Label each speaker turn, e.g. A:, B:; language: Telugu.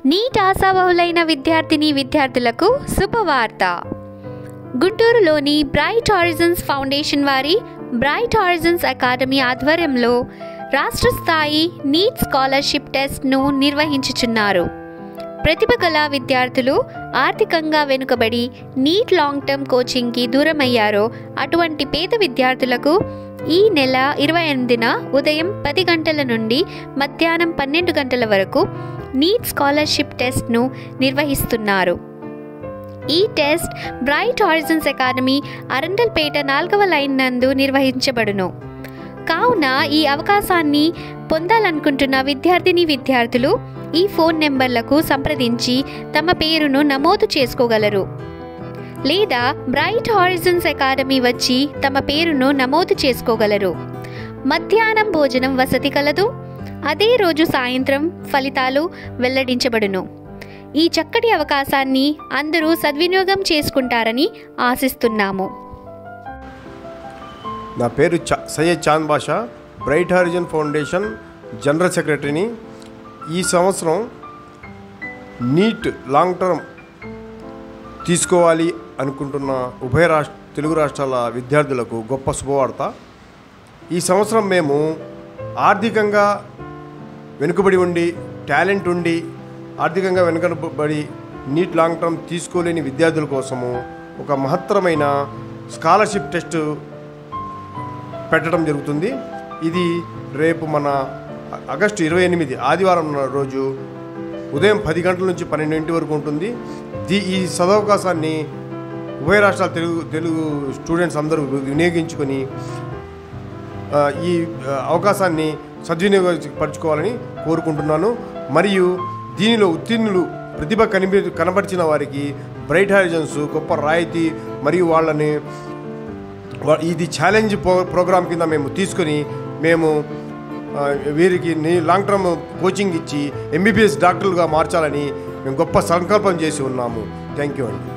A: నీట్ ఆశావహులైన విద్యార్థిని విద్యార్థులకు శుభవార్త గుంటూరులోని బ్రైట్ హారిజన్స్ ఫౌండేషన్ వారి బ్రైట్ హారిజన్స్ అకాడమీ ఆధ్వర్యంలో రాష్ట్ర స్థాయి నీట్ స్కాలర్షిప్ టెస్ట్ను నిర్వహించుచున్నారు ప్రతిభ గల విద్యార్థులు ఆర్థికంగా వెనుకబడి నీట్ లాంగ్ టర్మ్ కోచింగ్కి దూరమయ్యారో అటువంటి పేద విద్యార్థులకు ఈ నెల ఇరవై ఎనిమిదిన ఉదయం పది గంటల నుండి మధ్యాహ్నం పన్నెండు గంటల వరకు నీట్ స్కాలర్షిప్ టెస్ట్ను నిర్వహిస్తున్నారు ఈ test Bright Horizons Academy Arundelpet నాలుగవ లైన్ నందు నిర్వహించబడును కావున ఈ అవకాశాన్ని పొందాలనుకుంటున్న విద్యార్థిని విద్యార్థులు ఈ ఫోన్ నెంబర్లకు సంప్రదించి తమ పేరును నమోదు చేసుకోగలరు లేదా బ్రైట్ హారిజన్స్ అకాడమీ వచ్చి తమ పేరును నమోదు చేసుకోగలరు మధ్యాహ్నం భోజనం వసతి కలదు అదే రోజు సాయంత్రం ఫలితాలు వెల్లడించబడును ఈ చక్కటి అవకాశాన్ని అందరూ సద్వినియోగం చేసుకుంటారని ఆశిస్తున్నాము
B: నా పేరు చా Syed Chand Basha Bright Horizon Foundation general సెక్రటరీని ఈ సంవత్సరం నీట్ లాంగ్ టర్మ్ తీసుకోవాలి అనుకుంటున్న ఉభయ రాష్ట్ర తెలుగు రాష్ట్రాల విద్యార్థులకు గొప్ప శుభవార్త ఈ సంవత్సరం మేము ఆర్థికంగా వెనుకబడి ఉండి టాలెంట్ ఉండి ఆర్థికంగా వెనుకబడి నీట్ లాంగ్ టర్మ్ తీసుకోలేని విద్యార్థుల కోసము ఒక మహత్తరమైన స్కాలర్షిప్ టెస్ట్ పెట్టడం జరుగుతుంది ఇది రేపు మన ఆగస్టు ఇరవై ఎనిమిది ఆదివారం రోజు ఉదయం పది గంటల నుంచి పన్నెండింటి వరకు ఉంటుంది దీ ఈ సదవకాశాన్ని ఉభయ రాష్ట్రాల తెలుగు తెలుగు స్టూడెంట్స్ అందరూ వినియోగించుకొని ఆ, ఈ ఆ, అవకాశాన్ని సద్వినియోగపరచుకోవాలని కోరుకుంటున్నాను మరియు దీనిలో ఉత్తీర్ణులు ప్రతిభ కనిపి కనబరిచిన వారికి బ్రైట్ హారిజన్స్ గొప్ప రాయితీ మరియు వాళ్ళని వా- ఇది ఛాలెంజ్ ప్రో ప్రోగ్రామ్ కింద మేము తీసుకొని మేము ఆ, వీరికి నీ లాంగ్ టర్మ్ కోచింగ్ ఇచ్చి ఎంబీబీఎస్ డాక్టర్లుగా మార్చాలని మేము గొప్ప సంకల్పం చేసి ఉన్నాము థ్యాంక్ యూ అండి